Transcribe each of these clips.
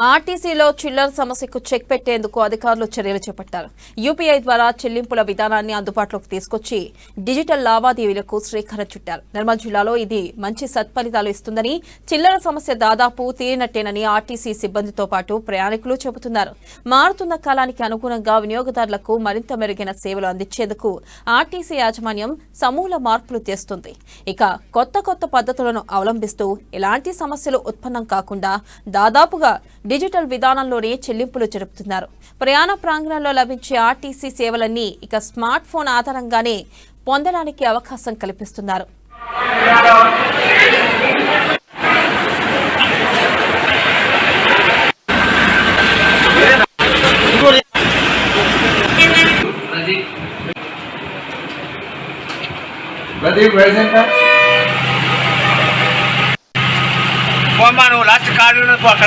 ఆర్టీసీలో చిల్లర సమస్యకు చెక్ పెట్టేందుకు అధికారులు చర్యలు చేపట్టారు యూపీఐ ద్వారా చెల్లింపుల విధానాన్ని అందుబాటులోకి తీసుకొచ్చి డిజిటల్ లావాదేవీలకు శ్రీకారం చుట్టారు నిర్మల్ జిల్లాలో ఇది మంచి సత్ఫలితాలు ఇస్తుందని చిల్లర సమస్య దాదాపు తీరినట్టేనని ఆర్టీసీ సిబ్బందితో పాటు ప్రయాణికులు చెబుతున్నారు మారుతున్న కాలానికి అనుగుణంగా వినియోగదారులకు మరింత మెరుగైన సేవలు అందించేందుకు ఆర్టీసీ యాజమాన్యం సమూల మార్పులు తెస్తుంది ఇక కొత్త కొత్త పద్ధతులను అవలంబిస్తూ ఎలాంటి సమస్యలు ఉత్పన్నం కాకుండా దాదాపుగా డిజిటల్ విధానంలోనే చెల్లింపులు జరుపుతున్నారు ప్రయాణ ప్రాంగణంలో లభించే ఆర్టీసీ సేవలన్నీ ఇక స్మార్ట్ ఫోన్ ఆధారంగానే పొందడానికి అవకాశం కల్పిస్తున్నారు ప్రదీప్ వైజంతా పోమ్మా నువ్వు లాస్ట్ కార్డు ఉన్నది పో అక్కడ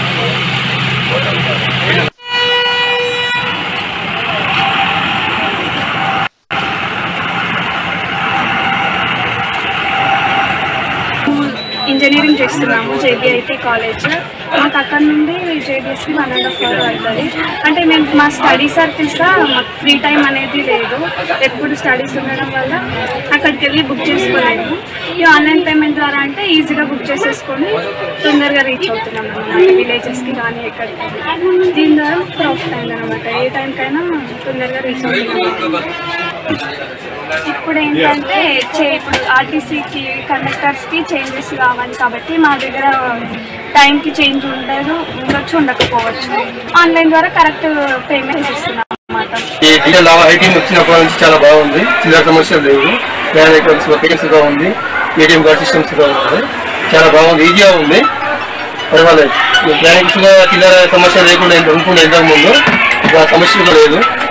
ఇంజనీరింగ్ చేస్తున్నాము జేబీఐటీ కాలేజ్ మాకు అక్కడ నుండి జేబీఎస్కి వన్ అండ్ హాఫ్ అవర్ అవుతుంది అంటే మేము మా స్టడీ సర్కిల్స్లో మాకు ఫ్రీ టైం అనేది లేదు ఎప్పుడు స్టడీస్ ఉండడం వల్ల అక్కడికి వెళ్ళి బుక్ చేసుకోలేము ఈ ఆన్లైన్ పేమెంట్ ద్వారా అంటే ఈజీగా బుక్ చేసేసుకొని తొందరగా రీచ్ అవుతున్నాం అనమాట విలేజెస్కి కానీ ఎక్కడికి దీని ద్వారా ప్రాఫిట్ అయింది అనమాట ఏ టైంకైనా తొందరగా రీచ్ అవుతున్నాం ఇప్పుడు ఏంటంటే చే- ఇప్పుడు ఆర్టీసీకి కండక్టర్స్కి చేంజెస్ కావాలి కాబట్టి మా దగ్గర టైంకి చేంజ్ ఉండదు ఉండొచ్చు ఉండకపోవచ్చు ఆన్లైన్ ద్వారా కరెక్ట్ పేమెంట్ ఇస్తున్నాం అన్నమాట ఈ డిజిటల్ ఐటీఎం వచ్చినప్పటి నుంచి చాలా బాగుంది చిల్లర సమస్యలు లేవు ప్రయాణికులు పేమెంట్స్గా ఉంది ఏటీఎం కార్డ్ సిస్టమ్స్గా ఉంది చాలా బాగుంది ఈజీగా ఉంది పర్వాలేదు ప్రయాణికులుగా చిల్లర సమస్య లేకుండా ఎంత ఉంటుండే ఇంతకు ముందు ఇప్పుడు ఆ సమస్య కూడా లేదు